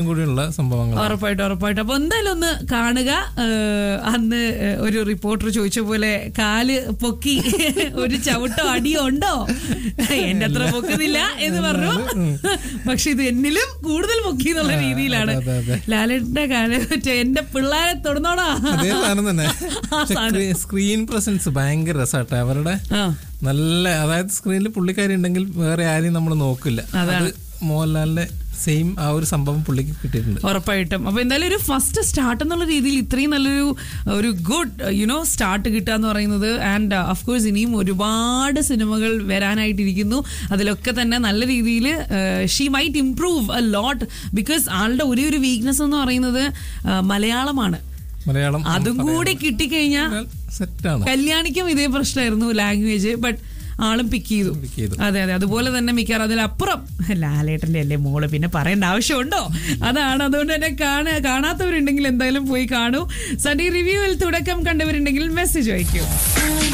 കൂടിയുള്ള സംഭവങ്ങളാണ് ഉറപ്പായിട്ടും ഉറപ്പായിട്ടും അപ്പൊ എന്തായാലും ഒന്ന് കാണുക ഏഹ് അന്ന് ഒരു റിപ്പോർട്ടർ ചോദിച്ച പോലെ കാല് പൊക്കി ഒരു ചവിട്ടോ അടിയോ ഉണ്ടോ എന്റെ അത്ര പൊക്കുന്നില്ല എന്ന് പറഞ്ഞു പക്ഷെ ഇത് എന്നിലും കൂടുതൽ പൊക്കി എന്നുള്ള രീതിയിലാണ് അതെ, അതെ. ലാലേട്ടന്റെ കാല് മറ്റേ എന്റെ പിള്ളേരെ തൊടുന്നോടാ അതേ സാധനം തന്നെ ആ സാധനം. സ്ക്രീൻ പ്രസൻസ് ഭയങ്കര രസാട്ടെ അവരുടെ ആ നല്ല അതായത് സ്ക്രീനിൽ പുള്ളിക്കാരി ഉണ്ടെങ്കിൽ വേറെ ആരെയും നമ്മൾ നോക്കില്ല അത് മോഹൻലാലിന്റെ സെയിം ആ ഒരു സംഭവം പുള്ളിക്ക് കിട്ടിയിട്ടുണ്ട് ഉറപ്പായിട്ടും അപ്പൊ എന്തായാലും ഒരു ഫസ്റ്റ് സ്റ്റാർട്ട് എന്നുള്ള രീതിയിൽ ഇത്രയും നല്ലൊരു ഒരു ഗുഡ് യുനോ സ്റ്റാർട്ട് കിട്ടുക എന്ന് പറയുന്നത് ആൻഡ് ഓഫ് കോഴ്സ് ഇനിയും ഒരുപാട് സിനിമകൾ വരാനായിട്ടിരിക്കുന്നു അതിലൊക്കെ തന്നെ നല്ല രീതിയിൽ she might improve a lot because ആളുടെ ഒരേ ഒരു വീക്ക്നെസ് എന്ന് പറയുന്നത് ആ, മലയാളമാണ് മലയാളം അതും കൂടി കിട്ടിക്കഴിഞ്ഞാൽ സെറ്റാണ് കല്യാണിക്കും ഇതേ പ്രശ്നമായിരുന്നു ലാംഗ്വേജ് ബട്ട് ആളും പിക്ക് ചെയ്തു Pick ചെയ്തു. അതെ അതെ അതുപോലെ തന്നെ മിക്കവാറും അതിലപ്പുറം ലാലേട്ടന്റെ അല്ലേ മോള് പിന്നെ പറയേണ്ട ആവശ്യമുണ്ടോ അതാണ് അതുകൊണ്ട് തന്നെ കാണാ കാണാത്തവരുണ്ടെങ്കിൽ എന്തായാലും പോയി കാണൂ സൺഡേ റിവ്യൂവിൽ തുടക്കം കണ്ടവരുണ്ടെങ്കിൽ മെസ്സേജ് അയക്കൂ